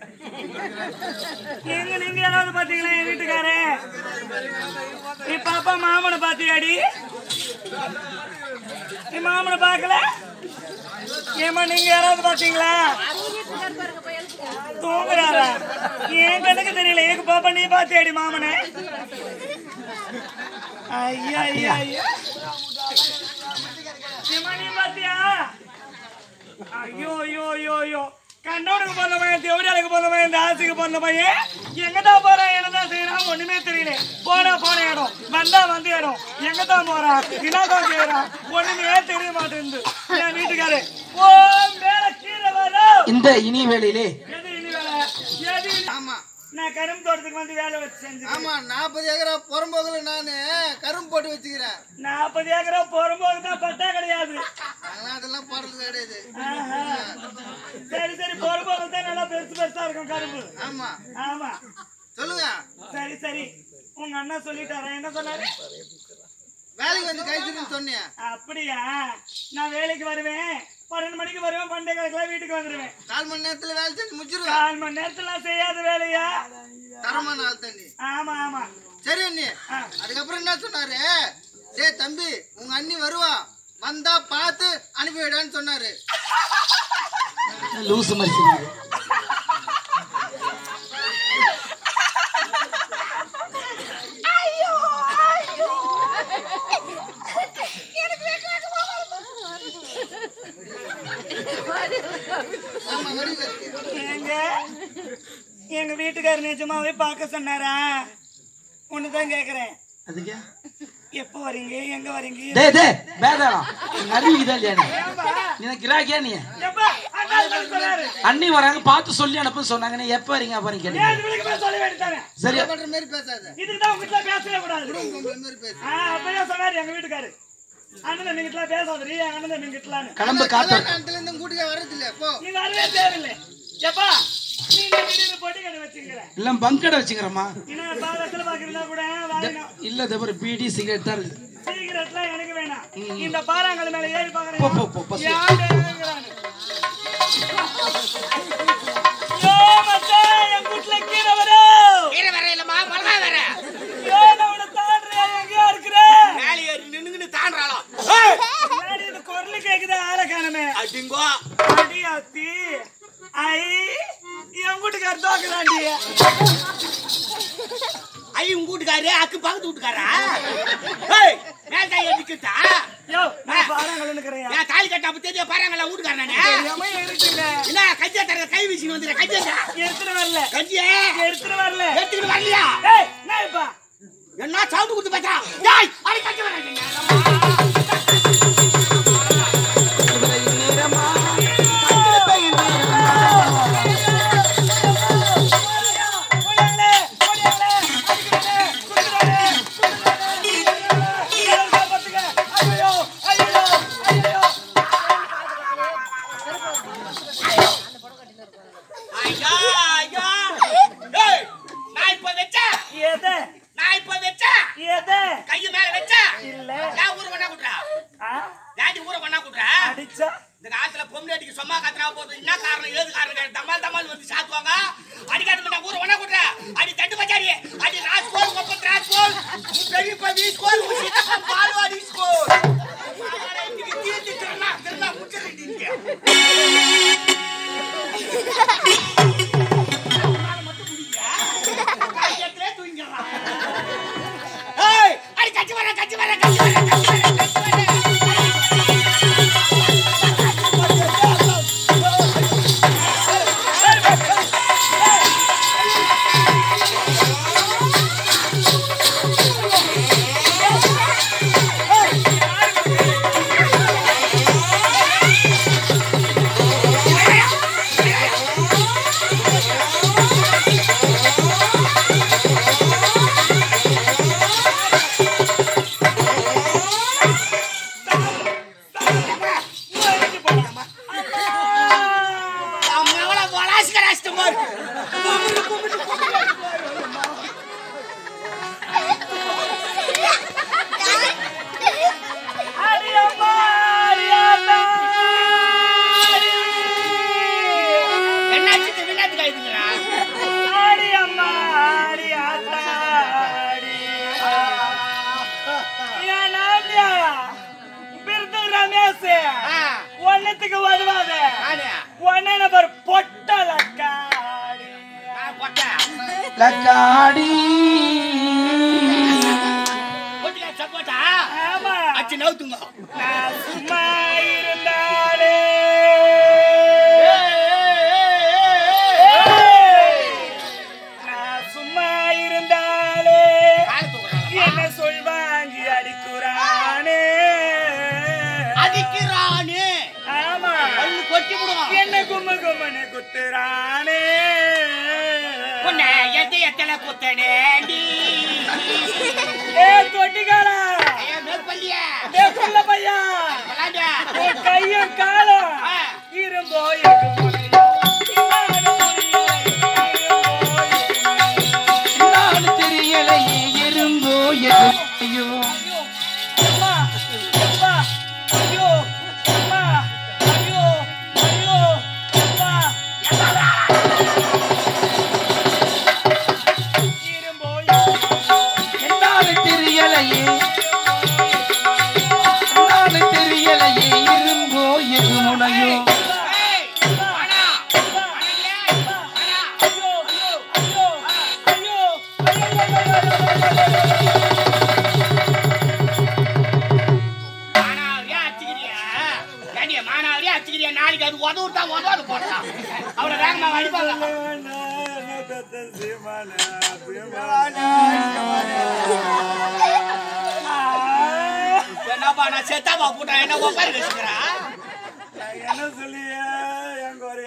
எங்க நீங்க யாராவது பாத்தீங்களா என் வீட்டுக்காரே நீ பாப்பா மாமனை பாத்தியாடி நீ மாமனை பார்க்கல ஏமா நீங்க யாராவது பாத்தீங்களா தூங்குறாரா என் கண்ணுக்கு தெரியல ஏக்கு பாப்பா நீ பாத்தியாடி மாமனை ஐயா ஐயா ஐயா ஏம்மா, நீ பாத்தியா ஐயோ ஐயோ ஐயோ ஐயோ கண்டவனுக்கு பிறந்த பையன் தேவடியாளுக்கு பிறந்த பையன் இந்த ஆசைக்கு பிறந்த பையன் எங்கதான் போறான் என்னதான் செய்யறான் ஒண்ணுமே தெரியல போனா போன இடம் வந்தா வந்த இடம் எங்கதான் போறான் என்னதான் செய்யறான் ஒண்ணுமே தெரிய மாட்டேங்குது என் வீட்டுக்காரு ஓ மேல கீழே வரும் இந்த இனி வேளையிலே எது இனி வேலை எது இனி- ஆமா நான் கரும்பு தோட்டத்துக்கு வந்து வேலை வச்சு செஞ்சு ஆமா நாற்பது ஏக்கரா புறம்போக்குல நானு கரும்பு போட்டு வச்சுக்கிறேன் நாற்பது ஏக்கரா போகும்போது தான் பட்டா கிடையாது அதெல்லாம் அதெல்லாம் போடுறது கிடையாது ஆஹா. சரி சரி போகும்போது தான் நல்லா பெருசு பெருசா இருக்கும் கரும்பு ஆமா ஆமா சொல்லுங்க சரி சரி உங்க அண்ணா சொல்லிட்டாரா என்ன சொன்னாரு வேலைக்கு வந்து கழிச்சுன்னு சொன்னேன் அப்படியா நான் வேலைக்கு வருவேன் பன்னெண்டு மணிக்கு வருவேன் பண்டை கணக்கில் வீட்டுக்கு வந்துடுவேன் கால் மணி நேரத்துல வேலை செஞ்சு முடிச்சிருவேன் கால் மணி நேரத்துல செய்யாத வேலையா தரமான ஆள் தண்ணி ஆமா ஆமா சரி அண்ணி ஆ. அதுக்கப்புறம் என்ன சொன்னாரு டேய் தம்பி உங்க அண்ணி வருவா வந்தா பார்த்து அனுப்பி விடான்னு சொன்னாரு லூசு மாதிரி செய்யுது. ஆமா வடிவில் இருக்கு எங்க எங்க வீட்டுக்காரர் நிஜமாவே பார்க்க சொன்னாரா ஒண்ணுதான் கேக்குறேன் அதுக்கு எப்போ வரீங்க எங்க வரீங்க டேய் டேய் வேதாளம் அறிவிக்குதா இல்லையா நீ? ஏன்பா? நீ எனக்கு கிராக்கியா நீ எப்பா? அண்ணா சொல்லி சொன்னாரு அண்ணி வராங்க பார்த்து சொல்லி அனுப்புன்னு சொன்னாங்க நீ எப்ப வரீங்க அப்ப நீ கேட்டீங்க ஏழு மணிக்கு போய் சொல்ல வேண்டியதானே சரியா பண்ற மாதிரி பேசாத இதுக்குதான் உங்ககிட்ட பேசவே கூடாது பொம்பளை மாதிரி பேசு ஆ, அப்பயே சொன்னாரு எங்க வீட்டுக்காரு அண்ணன் நீங்கிட்ட பேசாதீ அண்ணன் நீங்கிட்டலான்னு கிளம்பு காத்து கல்யாணத்துல இருந்து கூட்டிக்க வர்றது இல்ல போ நீ வரவே தேவையில்லை எப்பா நீ இந்த வீடு பொட்டி கடை வச்சுக்கிற இல்ல பங்கடை வச்சுக்கிறேம்மா இன்னும் பாதத்துல பாக்குறதா கூட வாங்கினோம் இல்ல தவிர பீடி சிகரெட் தான் இருக்குது சீக்கிரட்லாம் எனக்கு வேணாம் இந்த பாறாங்கல் மேல ஏறி போ, போ, போ, போ, பாக்குறேன் சரி. யாரு இறங்குறான்னு. யோ, மச்சான், என் வீட்டுல கீரை வரும். கீரை வர இல்லம்மா மிளகா வர யோ, நான் உன்னை தாண்டுறியா, எங்கேயோ இருக்கிற? மேலே ஏறி நின்னுங்கன்னு தாண்டாலும் முன்னாடி இந்த குரலு கேக்குது, ஆளை காணுமே. அடிங்கோ அடி அத்தி. ஐ, என் வீட்டுக்காரர் தோக்குறாண்டி. ஐ உங்க வீட்டுக்காரு அக்கு பக்கத்து வீட்டுக்காரா ஏய், மேல் தாய் எதுக்கிட்டா யோ, நான் பாறாங்கல்ல நிக்கிறேன்யா. ஏன் தாலி கட்டாம தெரிய பாருங்களா வீட்டுக்காரனே தெரியாம இருக்குங்க. என்ன கஞ்சியா தர கை வீசின்னு வந்துடுற கஞ்சியா எடுத்துட்டு வரல கஞ்சியே எடுத்துட்டு வரல எடுத்துக்கிட்டு வரலையா ஏய், என்ன இப்ப? என்ன சவுண்ட் கொடுத்து பார்த்தா டேய் அடி கஞ்சி வர ஓடியாங்களே, ஓடியாங்களே, அடிக்கிறானே, குடுக்குறானே, குடுக்குறானே. யாரும் காப்பாத்துங்க. ஐயையோ, ஐயையோ, ஐயையோ. ஐயா ஐயா ஏய் நான் இப்ப வெச்சேன் எது? நான் இப்ப வெச்சேன் எது? கைய மேல வெச்சேன் இல்ல. நான் ஊர பண்ணா குடுறா ஆ? டாடி ஊர பண்ணா குடுறா அடிச்சா? இந்த காலத்துல பொம்பளை அடிக்க சும்மா கத்துறா போதும் என்ன காரணம் ஏது காரணம் கேட்டு தம்மால் தம்மால் வந்து சாத்துவாங்க அடிக்காத ஊர ஒண்ணா குடுறா அடி தட்டு பச்சாரி அடி ராஜ்கோல் கொப்பத் ராஜ்கோல் பெரிய பவி ஸ்கோல் உசிதா பால்வாடி ஸ்கோல் இன்னைக்கு தீர்த்து திருநா திருநா முச்சரிட்டீங்க ஏய் அடி கட்சி வர கட்சி வர கட்சி வர கட்சி வர கட்சி வர அம்மாவள வளாசிக்க ராஷ்டிரம் பாரு அடி அம்மா, அடி அம்மா, அடி. என்னாச்சு வினாத்து கைதுங்கடா இடத்துக்கு வருவாங்க நானு ஒன்னே நம்பர் பொட்டலக்காடி நான் போட்டேன் லக்காடி போட்டியா சப்போட்டா ஆமா அச்சு நவுத்துங்க நான் சும்மா இருந்தாலே நான் சும்மா இருந்தாலே கால தூக்குறாங்க என்ன சொல்வாங்கி அடிக்குறானே அடிக்கிறானே ஆமா பல்லு கொட்டி விடுவான் என்ன கும்ம கும்மனு குத்துறானே உன்னை எந்த எத்தனை குத்தனேண்டி ஏ தொட்டிக்காரா ஐயா மேற்பள்ளியா ஏ கொல்ல பையா விளாண்டா உன் கையும் காலும் ஆ. இரும்போ நான் தெரியலையே எறும்போ எறும்பையோ என்னால தெரியலையே என்னால தெரியலையே எறும்போ எறுமுனையோ ஏய், வாடா. மானாவரியா அடிச்சுக்கிறியா? ஏண்டி, மானாவரியா அடிச்சுக்கிறியா? நாளைக்கு அது உதவு தான் உதவாது போட்டான் அவ்வளவு வேகமா அடிப்பாங்க என்னப்பா நான் செத்தாப்பா போட்டேன் என்ன உட்கார வச்சுக்கிறா என்ன சொல்லிய எங்க ஒரு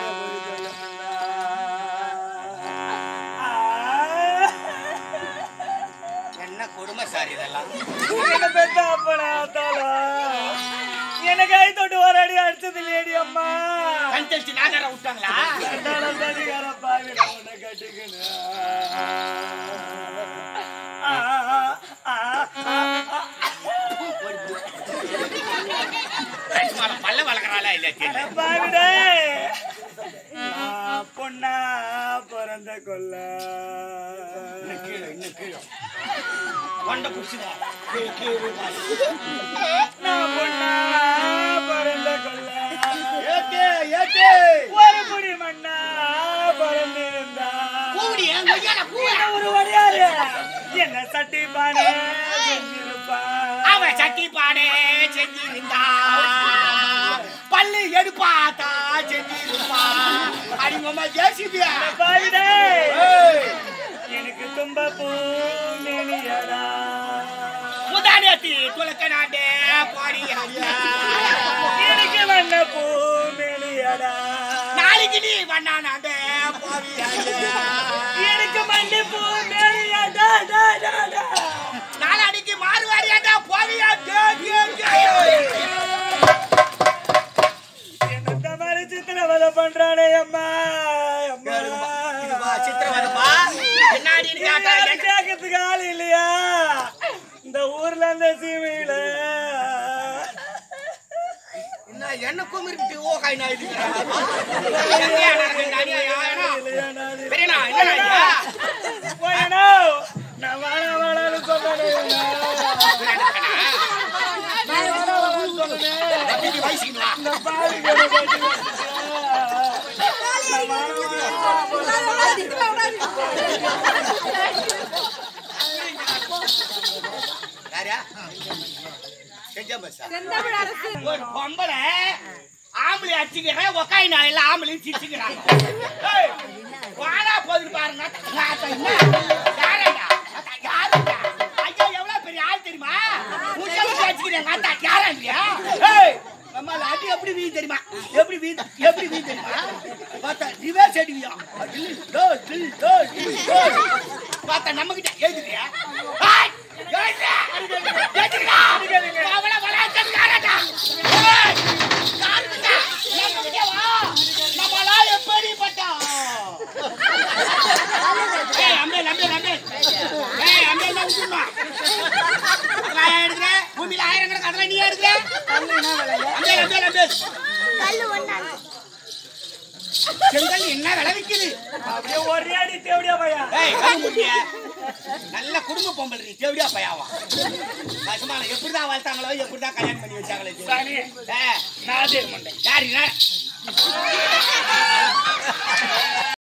என்ன கொடுமை சார் இதெல்லாம் என்ன பெத்த அப்பனாத்தாலோ எனக்கு கை தொட்டு ஒரு அடி அடிச்சது இல்லையடி அம்மா கண் தெளிச்சு நாகர விட்டாங்களா கண்டால தடிகார பாவி நான் உன்னை கட்டிக்கணும். ஆ, ஆ, ஆ, ஆ. கஷ்டமான பல்ல வளர்க்குறாளா இல்ல தெரியல பாவிடே நான் பொண்ணா பிறந்த கொல்ல கொண்ட புடிச்சுதா நான் பொண்ணா பிறந்த கொல்ல ஏத்தே ஏத்தே ஒரு குடி மண்ணா பிறந்திருந்தா கூடி எங்க ஐயா கூ என்ன ஒரு வடியாரு என்ன சட்டி பானே செஞ்சிருப்பா அவன் சட்டி பாடே செஞ்சிருந்தா பல்லு எடுப்பாத்தா செஞ்சிருப்பா அடிங்கம்மா ஜேசிபியா பாவிடே எனக்கு தும்ப பூமியடா முதானேத்தி துளக்க நாட்டே பாடி எனக்கு வண்ண பூமியடா நாளைக்கு நீ வண்ணா நாட்டே பாடி எனக்கு மண்ணு பூமியடா டா டா டா நாளாடிக்கு மாறுவாரியாட்டா போவியா டே டே டே என்ன மாதிரி சித்திரவதை பண்றானே அம்மா அம்மா இதுவா சித்திரவதப்பா பின்னாடின்னு காட்டா யாரும் என்ன- கேட்கறதுக்கு ஆள் இல்லையா இந்த ஊர்ல இந்த சீமையில என்ன என்ன குமிரிட்டு ஓ கை நான் இது என்னையா நடக்குது? அநியாயம், அநியாயம். பெரியண்ணா, என்னண்ணா இது? போயனோ நான் வாழ வாழன்னு சொன்னேன் தம்பிக்கு வயசுக்கு வா. இந்த பாவிகளை கட்டி வச்சுட்டு, நான் வாழ வாழன்னு யாரா? செஞ்சா பஸ்ஸா? ஒரு பொம்பளை ஆம்பளை அடிச்சுக்கிறேன் உக்காய் நான் எல்லாம் ஆம்பளையும் சிரிச்சுக்கிறாங்க ஏய், வாடா போகுது பாருங்க நாத்த என்ன? யாரேடா? நாத்த யாருடா? ஐயா, எவ்வளவு பெரிய ஆள் தெரியுமா? முட்டை முட்டை அடிச்சுக்கிறேன், நாத்தா, யாரா இல்லையா? ஏய், நம்மால அடி எப்படி வீ தெரியுமா எப்படி வீ எப்படி வீ தெரியுமா பார்த்தா ரிவர்ஸ் அடிவியா டில், டோ, டில், டோ, டில், டோ. பார்த்தா நம்ம கிட்ட எழுதுறியா ஏய், எழுதுடா. எழுதுடா. அவளை வளர்க்கறது யாராடா? ஏய், யாருடா? நம்ம கிட்ட வா. நம்மளா எப்படிப்பட்டா? ஏய், அம்பேல், அம்பேல், அம்பேல். ஏய், அம்பேல் தான் விட்டுருமா. நான் எடுக்கிறேன். பூமியில ஆயிரக்கணக்கு அதெல்லாம் நீ எடுக்கிற? அம்பேல், அம்பேல், அம்பேல். செங்கல் என்ன விலை விக்குது அப்படியே ஒரே அடி தேவடியா பையா ஏய் கண்ணு மூடிய நல்ல குடும்ப பொம்பளை நீ தேவடியா பையாவா கசுமான எப்படிதான் வளர்த்தாங்களோ எப்படிதான் கல்யாணம் பண்ணி வச்சாங்களோ தெரியல. சாணி ஏ, நான் மண்டை யாரு இவன்?